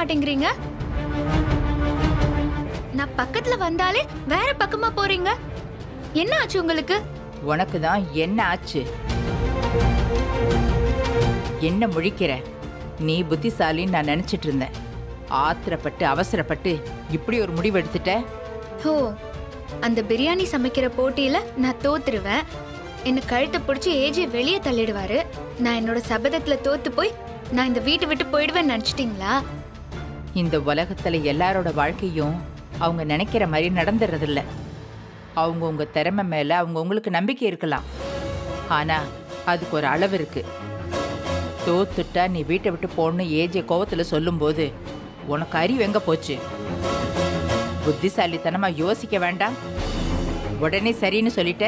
மாட்டேங்கிறீங்க நான் பக்கத்துல வந்தாலே வேற பக்கமா போறீங்க என்ன ஆச்சு உங்களுக்கு உனக்கு தான் என்ன ஆச்சு என்ன முழிக்கிற நீ புத்திசாலின்னு நான் நினைச்சிட்டு இருந்தேன் ஆத்திரப்பட்டு அவசரப்பட்டு இப்படி ஒரு முடிவு எடுத்துட்ட ஓ அந்த பிரியாணி சமைக்கிற போட்டியில நான் தோத்துருவேன் என்ன கழுத்தை பிடிச்சி ஏஜே வெளியே தள்ளிடுவாரு நான் என்னோட சபதத்துல தோத்து போய் நான் இந்த வீட்டை விட்டு போயிடுவேன்னு நினைச்சிட்டீங்களா இந்த உலகத்துல எல்லாரோட வாழ்க்கையும் அவங்க நினைக்கிற மாதிரி நடந்துறதில்ல அவங்க உங்க திறமை மேல அவங்க உங்களுக்கு நம்பிக்கை இருக்கலாம் ஆனா அதுக்கு ஒரு அளவு இருக்கு தோத்துட்டா நீ வீட்டை விட்டு போன்னு ஏஜே கோவத்துல சொல்லும்போது உனக்கு அறிவு எங்க போச்சு புத்திசாலித்தனமா யோசிக்க வேண்டாம் உடனே சரின்னு சொல்லிட்ட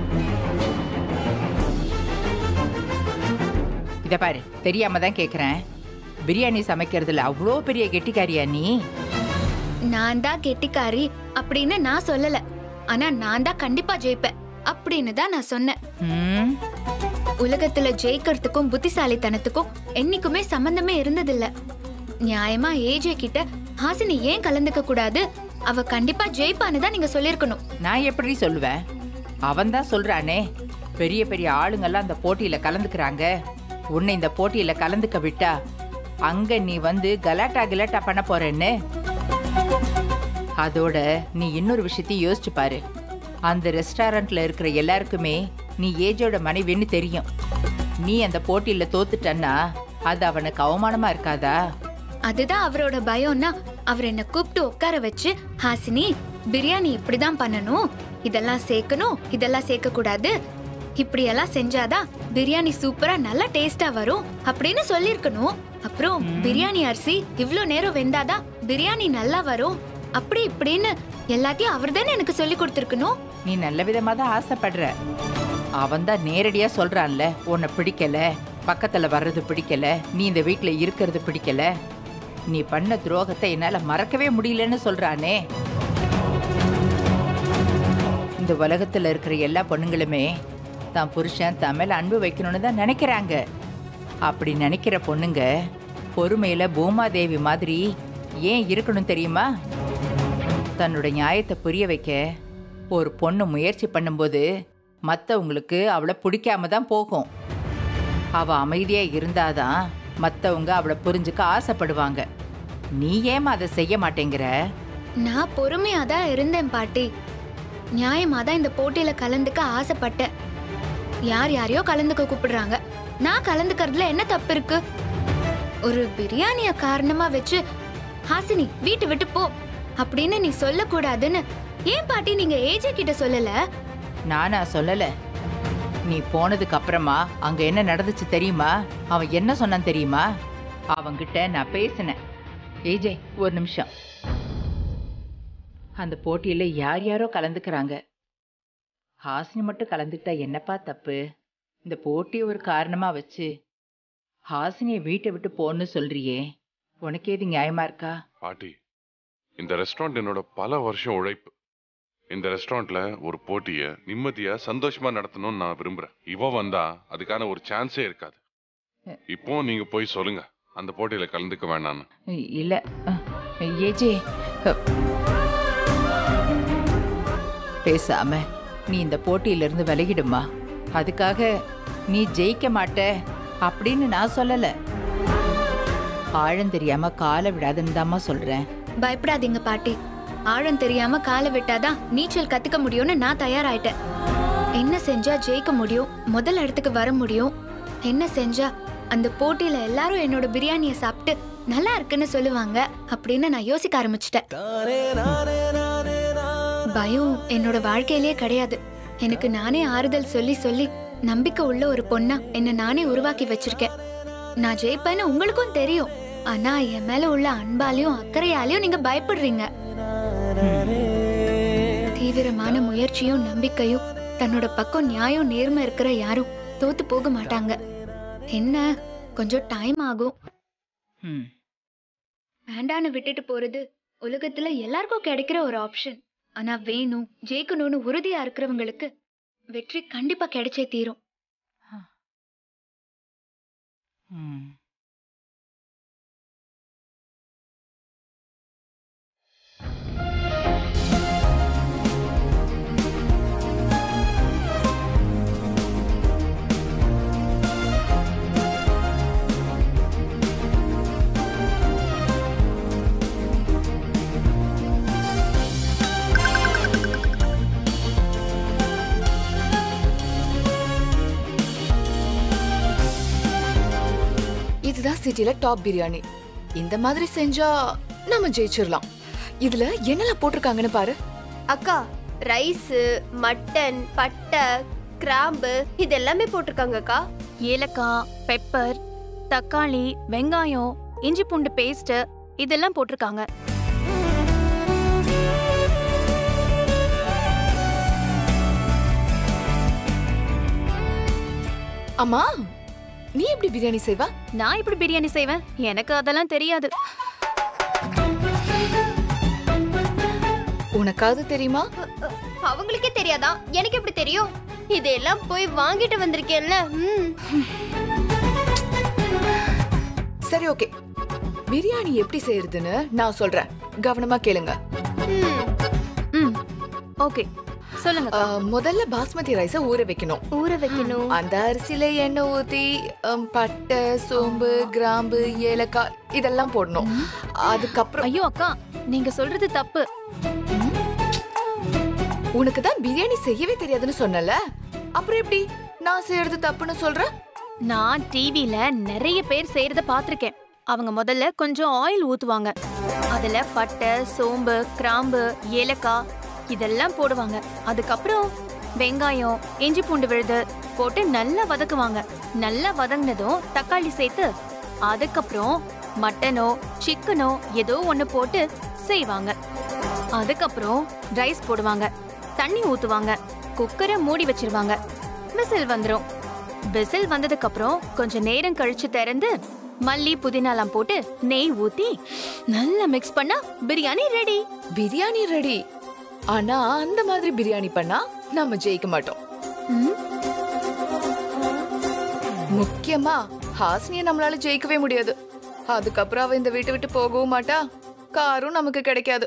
இத பாரு தெரியாம தான் கேக்குறேன் பிரியாணி சமைக்கிறதுல அவ்வளோ பெரிய கெட்டிக்காரியா நீ நான் தான் கெட்டிக்காரி அப்படின்னு நான் சொல்லல ஆனா நான் தான் கண்டிப்பா ஜெயிப்பேன் அப்படின்னு தான் நான் சொன்னேன் ம், உலகத்துல ஜெயிக்கிறதுக்கும் புத்திசாலித்தனத்துக்கும் என்னைக்குமே சம்பந்தமே இருந்ததில்ல நியாயமா ஏஜே கிட்ட ஹாசினி ஏன் கலந்துக்க கூடாது அவ கண்டிப்பா ஜெயிப்பான்னு தான் நீங்க சொல்லிருக்கணும் நான் எப்படி சொல்லுவேன் அவன் தான் சொல்றானே பெரிய பெரிய ஆளுங்கெல்லாம் அந்த போட்டியில கலந்துக்கிறாங்க உன்னை இந்த போட்டியில கலந்துக்க விட்டா அங்க நீ வந்து கலாட்டா கிலாட்டா பண்ண போறேன்னு அதோட நீ இன்னொரு விஷயத்தையும் யோசிச்சு பாரு அந்த ரெஸ்டாரண்ட்ல இருக்கிற எல்லாருக்குமே நீ ஏஜோட மனைவின்னு தெரியும் நீ அந்த போட்டியில தோத்துட்டன்னா அது அவனுக்கு அவமானமா இருக்காதா அதுதான் அவரோட பயம்னா அவர் என்ன கூப்பிட்டு உட்கார வச்சு ஹாசினி பிரியாணி இப்படிதான் பண்ணணும் இதெல்லாம் சேர்க்கணும் இதெல்லாம் சேர்க்க கூடாது இப்படியெல்லாம் செஞ்சாதான் பிரியாணி சூப்பரா நல்லா டேஸ்டா வரும் அப்படின்னு சொல்லிருக்கணும் அப்புறம் பிரியாணி அரிசி இவ்ளோ நேரம் வெந்தாதான் பிரியாணி நல்லா வரும் அப்படி இப்படின்னு எல்லாத்தையும் அவர் தானே எனக்கு சொல்லி கொடுத்துருக்கணும் நீ நல்ல விதமா தான் ஆசைப்படுற அவன் தான் நேரடியா சொல்றான்ல உன்னை பிடிக்கல பக்கத்துல வர்றது பிடிக்கல நீ இந்த வீட்ல இருக்கிறது பிடிக்கல நீ பண்ண துரோகத்தை என்னால மறக்கவே முடியலன்னு சொல்றானே இந்த உலகத்துல இருக்கிற எல்லா பொண்ணுங்களுமே தான் புருஷன் தன் மேல அன்பு வைக்கணும்னு தான் நினைக்கிறாங்க அப்படி நினைக்கிற பொண்ணுங்க பொறுமையில பூமாதேவி மாதிரி ஏன் இருக்கணும் தெரியுமா தன்னோட நியாயத்தை புரிய வைக்க ஒரு பொண்ணு முயற்சி பண்ணும்போது மற்றவங்களுக்கு அவளை பிடிக்காம தான் போகும் அவ அமைதியா இருந்தாதான் மற்றவங்க அவளை புரிஞ்சுக்க ஆசைப்படுவாங்க நீ ஏமா அதை செய்ய மாட்டேங்கிற நான் பொறுமையா தான் இருந்தேன் பாட்டி நியாயமா தான் இந்த போட்டியில கலந்துக்க ஆசைப்பட்டேன் யார் யாரையோ கலந்துக்க கூப்பிடுறாங்க நான் கலந்துக்கிறதுல என்ன தப்பு இருக்கு ஒரு பிரியாணிய காரணமா வச்சு ஹாசினி வீட்டு விட்டு போ அப்படின்னு நீ சொல்லக்கூடாதுன்னு ஏன் பாட்டி நீங்க ஏஜே கிட்ட சொல்லல நானா சொல்லல நீ போனதுக்கு அப்புறமா அங்க என்ன நடந்துச்சு தெரியுமா அவன் என்ன சொன்னான் தெரியுமா அவன்கிட்ட நான் பேசினேன் ஏஜே ஒரு நிமிஷம் அந்த போட்டியில யார் யாரோ கலந்துக்கிறாங்க ஹாசினி மட்டும் கலந்துக்கிட்டா என்னப்பா தப்பு இந்த போட்டியை ஒரு காரணமா வச்சு ஹாசினியை வீட்டை விட்டு போன்னு சொல்றியே உனக்கு ஏது நியாயமா இருக்கா பாட்டி இந்த ரெஸ்டாரண்ட் என்னோட பல வருஷம் உழைப்பு இந்த ரெஸ்டாரண்ட்ல ஒரு போட்டியை நிம்மதியா சந்தோஷமா நடத்தணும்னு நான் விரும்புறேன் இவ வந்தா அதுக்கான ஒரு சான்ஸே இருக்காது இப்போ நீங்க போய் சொல்லுங்க அந்த போட்டியில கலந்துக்க வேணாம்னு இ- இல்ல அஹ், ஏஜே அஹ். பேசாம நீ இந்த போட்டியில இருந்து விலகிடுமா அதுக்காக நீ ஜெயிக்க மாட்ட அப்படின்னு நான் சொல்லல ஆழம் தெரியாம காலை விடாதுன்னு தாம்மா சொல்றேன் பயப்படாதீங்க பாட்டி ஆழம் தெரியாம காலை விட்டாதான் நீச்சல் கத்துக்க முடியும்னு நான் தயாராயிட்டேன் என்ன செஞ்சா ஜெயிக்க முடியும் முதல் இடத்துக்கு வர முடியும் என்ன செஞ்சா அந்த போட்டியில எல்லாரும் என்னோட பிரியாணியை சாப்பிட்டு நல்லா இருக்குன்னு சொல்லுவாங்க அப்படின்னு நான் யோசிக்க ஆரம்பிச்சிட்டேன் பயம் என்னோட வாழ்க்கையிலே கிடையாது எனக்கு நானே ஆறுதல் சொல்லி சொல்லி நம்பிக்கை உள்ள ஒரு பொண்ணா என்ன நானே உருவாக்கி வச்சிருக்கேன் நான் ஜெயிப்பேன்னு உங்களுக்கும் தெரியும் ஆனா என் மேல உள்ள அன்பாலையும் அக்கறையாலையும் நீங்க பயப்படுறீங்க தீவிரமான முயற்சியும் நம்பிக்கையும் தன்னோட பக்கம் நியாயம் நேர்மை இருக்கிற யாரும் தோத்து போக மாட்டாங்க என்ன கொஞ்சம் டைம் ஆகும் ம் வேண்டான்னு விட்டுட்டு போறது உலகத்துல எல்லாருக்கும் கிடைக்கிற ஒரு ஆப்ஷன் ஆனா வேணும் ஜெயிக்கணும்னு உறுதியா இருக்கிறவங்களுக்கு வெற்றி கண்டிப்பா கிடைச்சே தீரும் ம் சிட்டில டாப் பிரியாணி இந்த மாதிரி செஞ்சா நம்ம ஜெயிச்சிடலாம் இதுல என்னெல்லாம் போட்டிருக்காங்கன்னு பாரு அக்கா ரைஸ் மட்டன் பட்டை கிராம்பு இது எல்லாமே போட்டிருக்காங்கக்கா ஏலக்காய் பெப்பர் தக்காளி வெங்காயம் இஞ்சி பூண்டு பேஸ்ட் இதெல்லாம் போட்டிருக்காங்க அம்மா நீ எப்படி பிரியாணி செய்வா நான் இப்படி பிரியாணி செய்வேன் எனக்கு அதெல்லாம் தெரியாது உனக்காவது தெரியுமா அவங்களுக்கே தெரியாதா எனக்கு எப்படி தெரியும் இதெல்லாம் போய் வாங்கிட்டு வந்திருக்கேன்ல ம். சரி ஓகே பிரியாணி எப்படி செய்யறதுன்னு நான் சொல்றேன் கவனமா கேளுங்க ம். ம் ஓகே சொல்லுங்க ஆ, முதல்ல பாஸ்மதி ரைஸ ஊற வைக்கணும் ஊற வைக்கணும் அந்த அரிசியில எண்ணெய் ஊத்தி அம், பட்டை சோம்பு கிராம்பு ஏலக்காய் இதெல்லாம் போடணும் அதுக்கப்புறம் ஐயோ அக்கா நீங்க சொல்றது தப்பு உனக்கு தான் பிரியாணி செய்யவே தெரியாதுன்னு சொன்னல அப்புறம் எப்படி நான் செய்யறது தப்புன்னு சொல்றேன் நான் டிவில நிறைய பேர் செய்யறத பார்த்திருக்கேன் அவங்க முதல்ல கொஞ்சம் ஆயில் ஊத்துவாங்க அதுல பட்டை சோம்பு கிராம்பு ஏலக்காய் இதெல்லாம் போடுவாங்க அதுக்கப்புறம் வெங்காயம் இஞ்சி பூண்டு விழுது போட்டு நல்லா வதக்குவாங்க நல்லா வதங்கினதும் தக்காளி சேர்த்து அதுக்கப்புறம் மட்டனோ சிக்கனோ ஏதோ ஒண்ணு போட்டு செய்வாங்க அதுக்கப்புறம் ரைஸ் போடுவாங்க தண்ணி ஊத்துவாங்க குக்கரை மூடி வச்சிருவாங்க விசில் வந்துரும் விசில் வந்ததுக்கு அப்புறம் கொஞ்சம் நேரம் கழிச்சு திறந்து மல்லி புதினாலாம் போட்டு நெய் ஊத்தி நல்லா மிக்ஸ் பண்ணா பிரியாணி ரெடி பிரியாணி ரெடி ஆனா அந்த மாதிரி பிரியாணி பண்ணா நம்ம ஜெயிக்க மாட்டோம் முக்கியமா ஹாசினிய நம்மளால ஜெயிக்கவே முடியாது அதுக்கப்புறம் அவ இந்த வீட்டை விட்டு போகவும் மாட்டா காரும் நமக்கு கிடைக்காது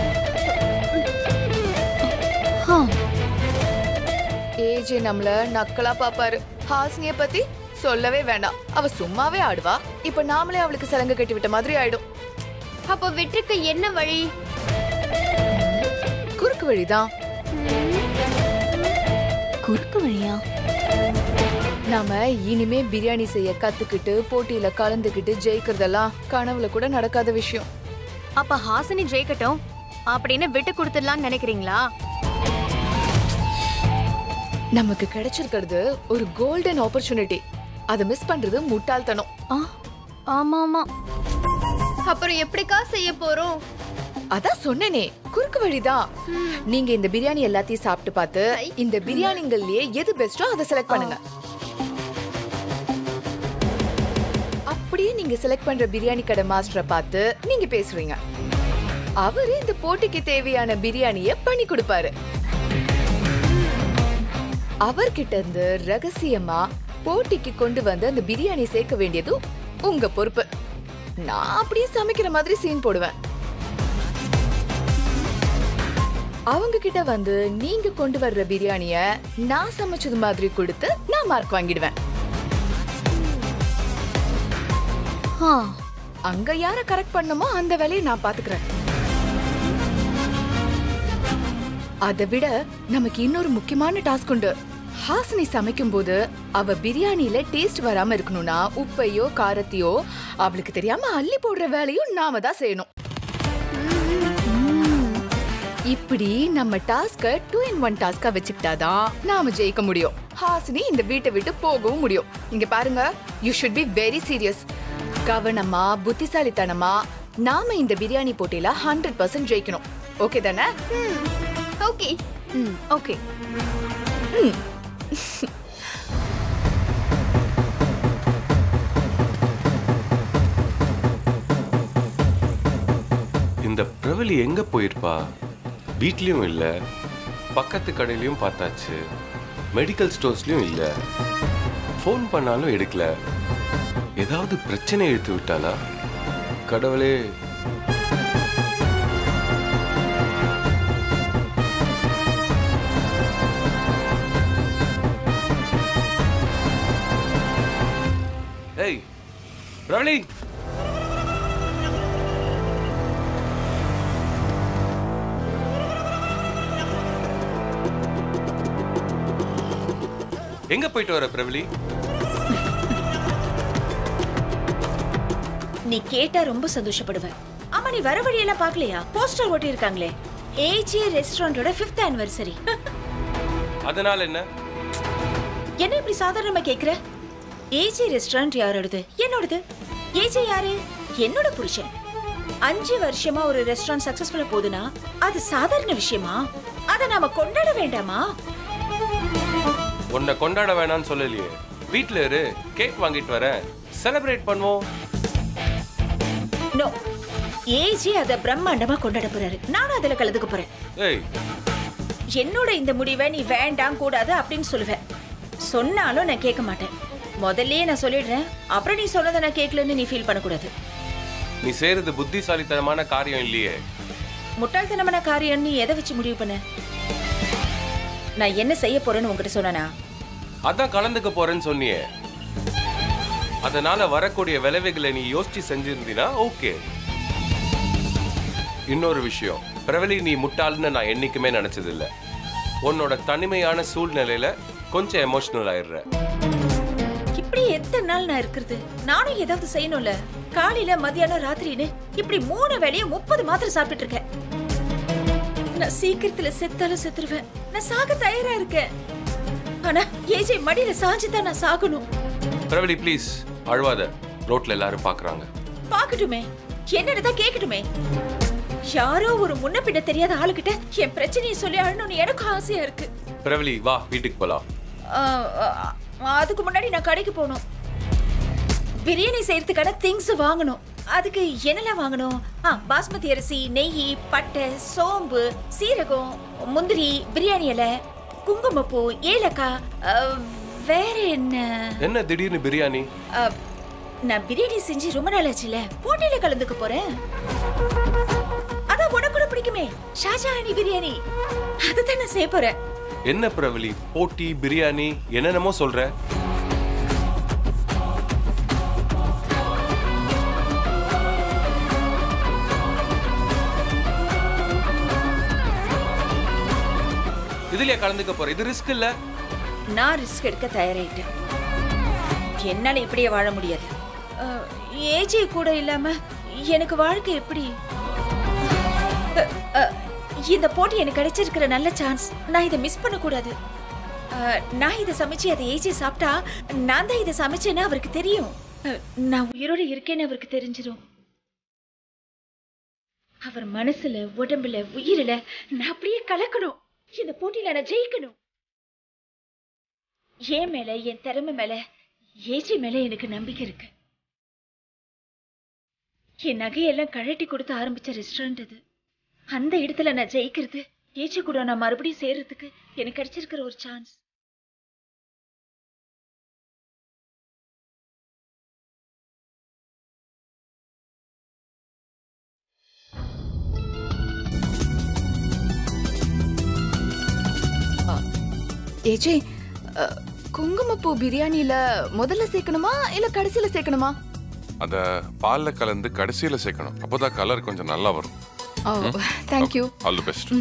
ஏஜே நம்மள நக்கலா பாப்பாரு ஹாசினிய பத்தி சொல்லவே வேண்டாம் அவ சும்மாவே ஆடுவா இப்ப நாமளே அவளுக்கு சலங்க கட்டி விட்ட மாதிரி ஆயிடும் அப்போ வெற்றிக்கு என்ன வழி குறுக்கு வழிதான் குறுக்கு வழியா நாம இனிமே பிரியாணி செய்ய கத்துக்கிட்டு போட்டியில கலந்துக்கிட்டு ஜெயிக்கிறதெல்லாம் கனவுல கூட நடக்காத விஷயம் அப்ப ஹாசினி ஜெயிக்கட்டும் அப்படின்னு விட்டு கொடுத்துடலாம்னு நினைக்கிறீங்களா நமக்கு கிடைச்சிருக்கிறது ஒரு கோல்டன் ஆப்பர்ச்சுனிட்டி அதை மிஸ் பண்றது முட்டாள்தனம் ஆ, ஆமா ஆமா அப்புறம் எப்படிக்கா செய்ய போறோம் அதான் சொன்னேனே குறுக்கு வழிதான் நீங்க இந்த பிரியாணி எல்லாத்தையும் சாப்பிட்டு பார்த்து இந்த பிரியாணிங்கள்லயே எது பெஸ்டோ அதை செலக்ட் பண்ணுங்க அப்படியே நீங்க செலக்ட் பண்ற பிரியாணி கடை மாஸ்டரை பார்த்து நீங்க பேசுறீங்க அவரு இந்த போட்டிக்கு தேவையான பிரியாணிய பண்ணி கொடுப்பாரு அவர்கிட்ட இருந்து ரகசியமா போட்டிக்கு கொண்டு வந்து அந்த பிரியாணி சேர்க்க வேண்டியது உங்க பொறுப்பு நான் அப்படியே சமைக்கிற மாதிரி சீன் போடுவேன் அவங்க கிட்ட வந்து நீங்க கொண்டு வர்ற பிரியாணிய நான் சமைச்சது மாதிரி கொடுத்து நான் மார்க் வாங்கிடுவேன் ஆ, அங்க யார கரெக்ட் பண்ணுமோ அந்த வேலையை நான் பாத்துக்கிறேன் அதை விட நமக்கு இன்னொரு முக்கியமான டாஸ்க் உண்டு ஹாசினி சமைக்கும் போது அவ பிரியாணில டேஸ்ட் வராம இருக்கணும்னா உப்பையோ காரத்தையோ அவளுக்கு தெரியாம அள்ளி போடுற வேலையும் நாம தான் செய்யணும் இப்படி நம்ம டாஸ்க டூ இன் ஒன் டாஸ்கா வச்சுக்கிட்டாதான் நாம ஜெயிக்க முடியும் ஹாசினி இந்த வீட்டை விட்டு போகவும் முடியும் இங்க பாருங்க you should be very serious கவனமா புத்திசாலித்தனமா நாம இந்த பிரியாணி போட்டியில ஹண்ட்ரட் பர்சன்ட் ஜெயிக்கணும் ஓகே தானே ஓகே ம் ஓகே இந்த பிரவலி எங்க போயிருப்பா வீட்லயும் இல்ல பக்கத்து கடையிலயும் பார்த்தாச்சு மெடிக்கல் ஸ்டோர்ஸ்லயும் இல்ல ஃபோன் பண்ணாலும் எடுக்கல ஏதாவது பிரச்சனை எடுத்து விட்டாளா கடவுளே ஏய் பிரவலி எங்க போயிட்டு வர பிரவலி நீ கேட்டா ரொம்ப சந்தோஷப்படுவ ஆமா நீ வர வழியெல்லாம் பார்க்கலையா போஸ்டர் ஒட்டி இருக்காங்களே ஏஜே ரெஸ்டாரண்டோட ஃபிஃப்த் ஆனிவர்சரி அதனால என்ன என்ன இப்படி சாதாரணமா கேக்குற ஏஜே ரெஸ்டாரண்ட் யாரோடது என்னோடது ஏஜே யாரு என்னோட புருஷன் அஞ்சு வருஷமா ஒரு ரெஸ்டாரண்ட் சக்சஸ்ஃபுல்லா போகுதுன்னா அது சாதாரண விஷயமா அதை நாம கொண்டாட வேண்டாமா உன்னை கொண்டாட வேணாம்னு சொல்லலையே வீட்ல இரு கேக் வாங்கிட்டு வரேன் செலிப்ரேட் பண்ணுவோம் நோ ஏஜே அதை பிரம்மாண்டமா கொண்டாட போறாரு நானும் அதுல கலந்துக்க போறேன் ஏய் என்னோட இந்த முடிவை நீ வேண்டாம் கூடாது அப்படின்னு சொல்லுவேன் சொன்னாலும் நான் கேட்க மாட்டேன் முதல்லயே நான் சொல்லிடுறேன் அப்புறம் நீ சொன்னதை நான் கேட்கலன்னு நீ ஃபீல் பண்ணக்கூடாது நீ செய்யறது புத்திசாலித்தனமான காரியம் இல்லையே முட்டாள்தனமான காரியம் நீ எதை வச்சு முடிவு பண்ண நான் என்ன செய்ய போறேன்னு உங்ககிட்ட சொன்னனா அதான் கலந்துக்க போறேன்னு சொன்னியே அதனால வரக்கூடிய விளைவுகளை நீ யோசிச்சு செஞ்சிருந்தீனா ஓகே இன்னொரு விஷயம் பிரவலி நீ முட்டாள்னு நான் என்னைக்குமே நினைச்சது இல்ல உன்னோட தனிமையான சூழ்நிலையில கொஞ்சம் எமோஷனல் ஆயிடுற இப்படி எத்தனை நாள் நான் இருக்கிறது நானும் ஏதாவது செய்யணும்ல காலையில மதியானம் ராத்திரின்னு இப்படி மூணு வேளையும் முப்பது மாத்திரை சாப்பிட்டுட்டு இருக்கேன் நான் சீக்கிரத்துல செத்தாலும் செத்துருவேன் நான் சாக தயாரா இருக்கேன் ஆனா ஏஜே மடியில சாஞ்சுதான் நான் சாகணும் பிரவலி ப்ளீஸ் அழுவாத ரோட்ல எல்லாரும் பாக்குறாங்க பாக்கட்டுமே என்னன்னு தான் கேக்கட்டுமே யாரோ ஒரு முன்ன பின்ன தெரியாத ஆளுகிட்ட என் பிரச்சனையை சொல்லி அழணும்னு எனக்கும் ஆசையா இருக்கு பிரவலி வா வீட்டுக்கு போலாம் ஆ, ஆ, அதுக்கு முன்னாடி நான் கடைக்கு போகணும் பிரியாணி செய்யறதுக்கான திங்ஸ் வாங்கணும் அதுக்கு என்னெல்லாம் வாங்கணும் ஆ பாஸ்மதி அரிசி நெய் பட்டை சோம்பு சீரகம் முந்திரி பிரியாணி இலை குங்குமப்பூ ஏலக்காய் ஆ, வேற என்ன என்ன திடீர்னு பிரியாணி ஆ, நான் பிரியாணி செஞ்சு ரொம்ப நாள் ஆச்சுல போட்டியில கலந்துக்க போறேன் அதான் உனக்கு கூட பிடிக்குமே ஷாஜஹானி பிரியாணி அதுதான் நான் செய்ய போறேன் என்ன பிரவலி போட்டி பிரியாணி என்னென்னமோ சொல்ற இதுலயா கலந்துக்க போற இது ரிஸ்க் இல்ல நான் ரிஸ்க் எடுக்க தயாராயிட்டேன் என்னால இப்படியே வாழ முடியாது ஏஜே கூட இல்லாம எனக்கு வாழ்க்கை எப்படி அஹ், அஹ், இந்த போட்டி எனக்கு கிடைச்சிருக்கிற நல்ல சான்ஸ் நான் இதை மிஸ் பண்ணக்கூடாது அஹ், நான் இதை சமைச்சு அதை ஏஜே சாப்பிட்டா நான் தான் இதை சமைச்சேன்னு அவருக்கு தெரியும் அஹ், நான் உயிரோட இருக்கேன்னு அவருக்கு தெரிஞ்சிடும் அவர் மனசுல உடம்புல உயிரில நான் அப்படியே கலக்கணும் இந்த போட்டியில நான் ஜெயிக்கணும் என் மேல என் திறமை மேல ஏஜி மேல எனக்கு நம்பிக்கை இருக்கு என் நகையெல்லாம் கழட்டி கொடுத்து ஆரம்பிச்ச ரெஸ்டாரண்ட் இது அந்த இடத்துல நான் ஜெயிக்கிறது ஏஜி கூட நான் மறுபடியும் சேர்றதுக்கு எனக்கு கிடைச்சிருக்கிற ஒரு சான்ஸ் ஏஜே அ, குங்குமப்பூ பிரியாணில முதல்ல சேர்க்கணுமா இல்ல கடைசியில சேர்க்கணுமா அத பால்ல கலந்து கடைசியில சேர்க்கணும் அப்போதான் கலர் கொஞ்சம் நல்லா வரும் oh thank you all the best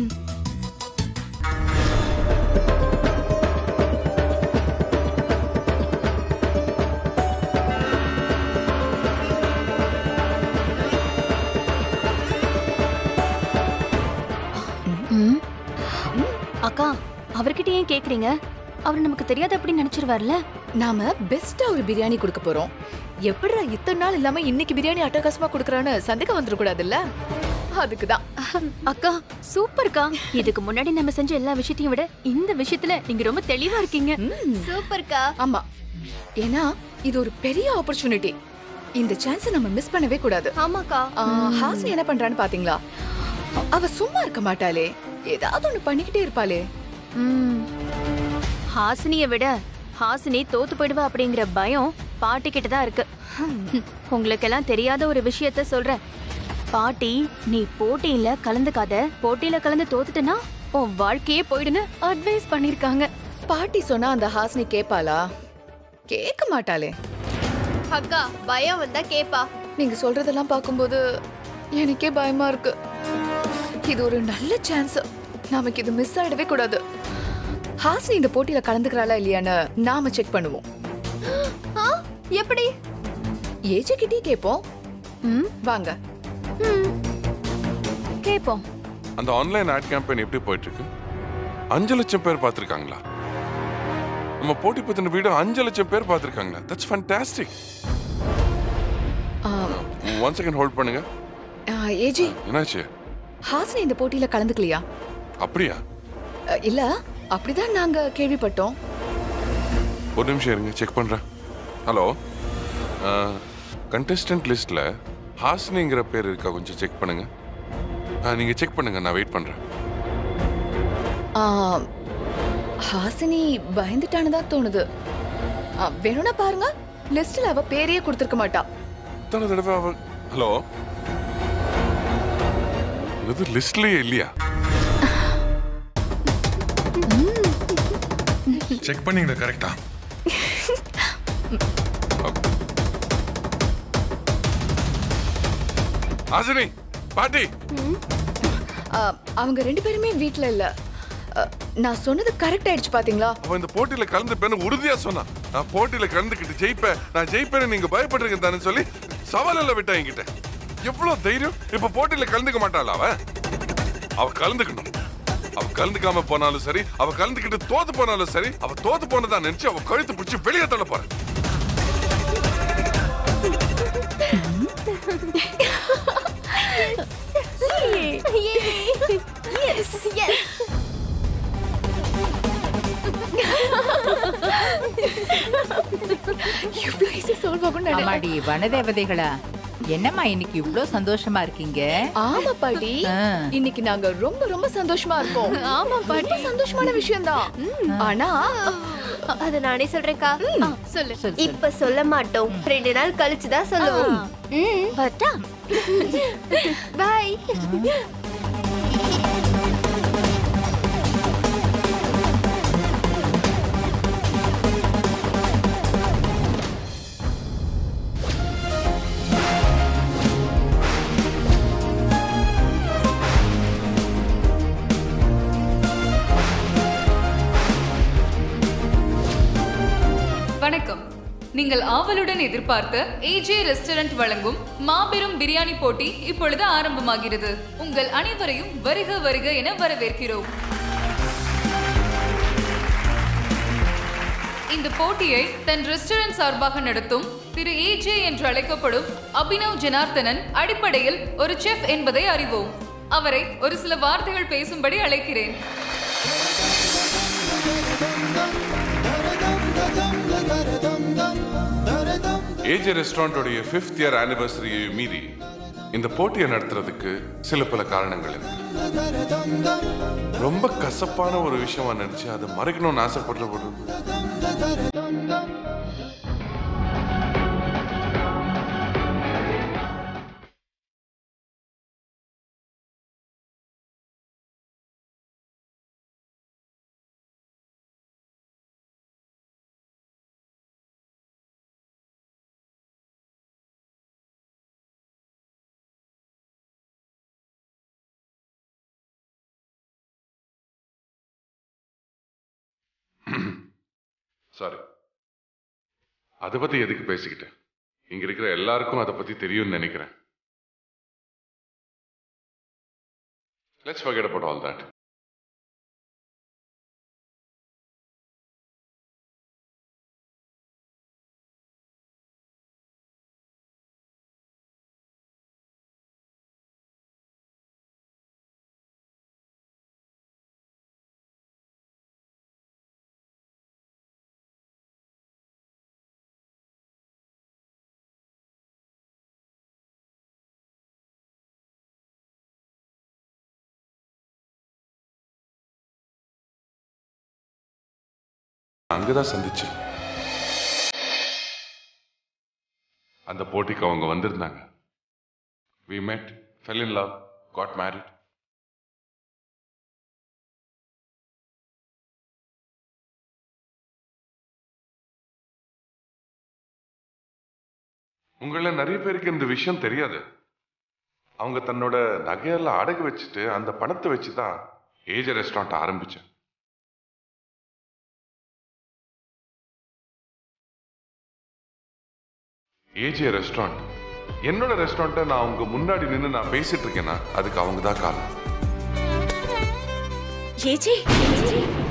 ம். அக்கா அவர்கிட்ட ஏன் கேக்குறீங்க அவர் நமக்கு தெரியாத அப்படின்னு நினைச்சிருவார்ல நாம பெஸ்டா ஒரு பிரியாணி கொடுக்க போறோம் எப்படிடா இத்தனை நாள் இல்லாம இன்னைக்கு பிரியாணி அட்டகாசமா கொடுக்கறான்னு சந்தேகம் வந்துடக்கூடாதுல்ல அதுக்குதான் அக்கா சூப்பர்க்கா இதுக்கு முன்னாடி நம்ம செஞ்ச எல்லா விஷயத்தையும் விட இந்த விஷயத்துல நீங்க ரொம்ப தெளிவா இருக்கீங்க சூப்பர்க்கா ஆமா ஏன்னா இது ஒரு பெரிய ஆப்பர்ச்சுனிட்டி இந்த சான்ஸை நம்ம மிஸ் பண்ணவே கூடாது ஆமாக்கா ஆ, ஹாசினி என்ன பண்றான்னு பாத்தீங்களா அவ சும்மா இருக்க மாட்டாளே ஏதாவது ஒண்ணு பண்ணிக்கிட்டே இருப்பாளே ம். ஹாசினிய விட ஹாசினி தோத்து போயிடுவா அப்படிங்கிற பயம் பாட்டி கிட்ட தான் இருக்கு உங்களுக்கெல்லாம் தெரியாத ஒரு விஷயத்த சொல்றேன் பாட்டி நீ போட்டியில கலந்துக்காத போட்டியில கலந்து தோத்துட்டனா உன் வாழ்க்கையே போயிடுன்னு அட்வைஸ் பண்ணிருக்காங்க பாட்டி சொன்னா அந்த ஹாசினி கேப்பாளா கேட்க மாட்டாளே அக்கா பயம் வந்தா கேப்பா நீங்க சொல்றதெல்லாம் பார்க்கும்போது எனக்கே பயமா இருக்கு இது ஒரு நல்ல சான்ஸ் நமக்கு இது மிஸ் ஆயிடவே கூடாது ஹாசினி இந்த போட்டியில கலந்துக்கிறாளா இல்லையான்னு நாம செக் பண்ணுவோம் ஆ, எப்படி ஏஜே கிட்டே கேட்போம் ம் வாங்க கேப்போம் அந்த ஆன்லைன் ஆட் கேம்பெயின் எப்படி போயிட்டு இருக்கு அஞ்சு லட்சம் பேர் பார்த்திருக்காங்களா நம்ம போட்டி பத்தின வீடியோ அஞ்சு லட்சம் பேர் பார்த்திருக்காங்களா that's fantastic one second hold பண்ணுங்க ஏஜி என்னாச்சு ஹாசினி இந்த போட்டியில கலந்துக்கலையா அப்படியா அஹ், இல்ல அப்படிதான் நாங்க கேள்விப்பட்டோம் ஒரு நிமிஷம் இருங்க செக் பண்றேன் ஹலோ கண்டெஸ்டன்ட் லிஸ்ட்ல ஹாஸ்னிங்கிற பேர் இருக்கா கொஞ்சம் செக் பண்ணுங்க ஆ, நீங்க செக் பண்ணுங்க நான் வெயிட் பண்றேன் ஆ, ஹாசினி பயந்துட்டான்னு தான் தோணுது ஆ, வேணும்னா பாருங்க லிஸ்ட்ல அவ பேரையே கொடுத்திருக்க மாட்டா இத்தனை தடவை அவ ஹலோ இது லிஸ்ட்லயே இல்லையா செக் பண்ணீங்க கரெக்டா ஹாசினி பாட்டி ஆ, அவங்க ரெண்டு பேருமே வீட்ல இல்ல ஆ, நான் சொன்னது கரெக்ட் ஆயிடுச்சு பாத்தீங்களா அவ இந்த போட்டியில கலந்துப்பேன்னு உறுதியா சொன்னா நான் போட்டியில கலந்துக்கிட்டு ஜெயிப்பேன் நான் ஜெயிப்பேன்னு நீங்க பயப்படுறீங்க தானே சொல்லி சவாலில் விட்டா என்கிட்ட எவ்வளவு தைரியம் இப்ப போட்டியில கலந்துக்க மாட்டாளா அவ அவ கலந்துக்கணும் அவ கலந்துக்காம போனாலும் சரி அவ கலந்துக்கிட்டு தோத்து போனாலும் சரி அவ தோத்து போனதா நினைச்சு அவ கழுத்து பிடிச்சி வெளியே தள்ள போறேன் எஸ் எஸ் இவ்ளோ ஈஸியா சால்வ் ஆகும் ஆமாடி வனதேவதைகளா என்னம்மா இன்னைக்கு இவ்ளோ சந்தோஷமா இருக்கீங்க ஆமா பாட்டி ஆ. இன்னைக்கு நாங்க ரொம்ப ரொம்ப சந்தோஷமா இருக்கோம் ஆமா பாட்டி சந்தோஷமான விஷயம் தான் ஆனா அது நானே சொல்றேன்க்கா சொல்லு சொல்லு, சொல்லு. இப்ப சொல்ல மாட்டோம் ரெண்டு நாள் கழிச்சு தான் சொல்லுவோம் ம் பட்டா பாய் வணக்கம் நீங்கள் ஆவலுடன் எதிர்பார்த்த ஏஜே ரெஸ்டாரண்ட் வழங்கும் மாபெரும் பிரியாணி போட்டி இப்பொழுது ஆரம்பமாகிறது உங்கள் அனைவரையும் வருக வருக என வரவேற்கிறோம் இந்த போட்டியை தன் ரெஸ்டாரண்ட் சார்பாக நடத்தும் திரு ஏஜே என்று அழைக்கப்படும் அபினவ் ஜனார்த்தனன் அடிப்படையில் ஒரு செஃப் என்பதை அறிவோம் அவரை ஒரு சில வார்த்தைகள் பேசும்படி அழைக்கிறேன் ஏஜே ரெஸ்டாரண்டோடைய ஃபிஃப்த் இயர் ஆனிவர்சரியை மீறி இந்த போட்டியை நடத்துறதுக்கு சில பல காரணங்கள் இருக்கு ரொம்ப கசப்பான ஒரு விஷயமா நினைச்சு அதை மறைக்கணும்னு ஆசைப்படுற ஒரு சாரி அதை பத்தி எதுக்கு பேசிக்கிட்டேன் இங்க இருக்கிற எல்லாருக்கும் அதை பத்தி தெரியும்னு நினைக்கிறேன் let's forget about all that அங்கதான் சந்திச்சேன் அந்த போட்டிக்கு அவங்க வந்திருந்தாங்க we met fell in love got married உங்கள நிறைய பேருக்கு இந்த விஷயம் தெரியாது அவங்க தன்னோட நகையெல்லாம் அடகு வச்சுட்டு அந்த பணத்தை வச்சு தான் ஏஜ் ரெஸ்டாரண்ட் ஆரம்பிச்சேன் ஏஜே ரெஸ்டாரண்ட் என்னோட ரெஸ்டாரண்ட்டை நான் உங்க முன்னாடி நின்று நான் பேசிட்டு இருக்கேன்னா அதுக்கு அவங்க தான் காரணம் ஏஜே